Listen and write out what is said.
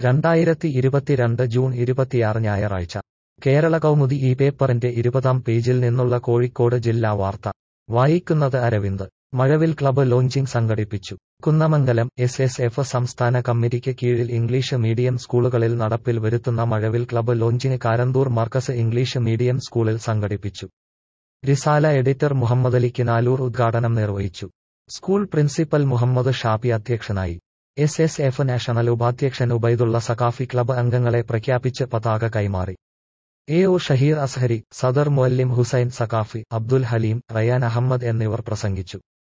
രണ്ടായിരത്തി ഇരുപത്തിരണ്ട് ജൂൺ ഇരുപത്തിയാറ് ഞായറാഴ്ച കേരള കൗമുദി ഈ പേപ്പറിന്റെ ഇരുപതാം പേജിൽ നിന്നുള്ള കോഴിക്കോട് ജില്ലാ വാർത്ത വായിക്കുന്നത് അരവിന്ദ് മഴവിൽ ക്ലബ്ബ് ലോഞ്ചിംഗ് സംഘടിപ്പിച്ചു കുന്നമംഗലം എസ് എസ് എഫ് സംസ്ഥാന കമ്മിറ്റിക്ക് കീഴിൽ ഇംഗ്ലീഷ് മീഡിയം സ്കൂളുകളിൽ നടപ്പിൽ വരുത്തുന്ന Mazhavil club launching Karanthur Markaz English medium സ്കൂളിൽ സംഘടിപ്പിച്ചു റിസാല എഡിറ്റർ മുഹമ്മദലി കിനാലൂർ ഉദ്ഘാടനം നിർവഹിച്ചു സ്കൂൾ പ്രിൻസിപ്പൽ മുഹമ്മദ് ഷാഫി അധ്യക്ഷനായി എസ് എസ് എഫ് നാഷണൽ ഉപാധ്യക്ഷൻ ഉബൈദുള്ള സഖാഫി ക്ലബ്ബ് അംഗങ്ങളെ പ്രഖ്യാപിച്ച് പതാക കൈമാറി എ ഒ ഷഹീർ അസ്ഹരി സദർ മുഅല്ലിം ഹുസൈൻ സഖാഫി അബ്ദുൽ ഹലീം റയാൻ അഹമ്മദ് എന്നിവർ പ്രസംഗിച്ചു